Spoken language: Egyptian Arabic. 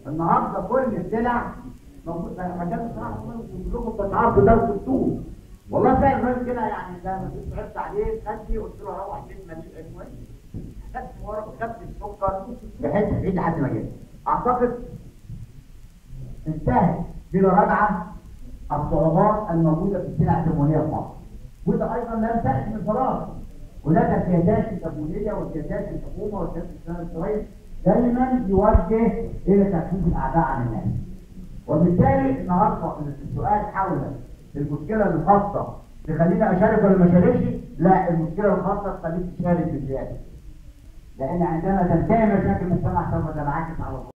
النهارده كل السلع موجود مجال الصراحه كلكم بتتعرضوا درس الطول والله فعلا الراجل كده يعني ده ما كنت صعبت عليه خدني قلت له روح بيت مليء المهم خدت ورق وخدت السكر بحيث بعيد لحد ما جيت اعتقد انتهت بلا رجعه الصعوبات الموجوده في السلع التموينيه في مصر وده ايضا لم تاتي من فراغ هناك سياسات التموينيه وسياسات الحكومه وسياسات السلام الشرعي دايما يوجه الى تخفيف الاعباء عن الناس وبالتالي النهارده السؤال حول المشكله الخاصه تخليني اشارك ولا ما اشاركش لا المشكله الخاصه تخليك تشارك بزياده لان عندما تنتهي مشاكل المجتمع سوف تنعكس على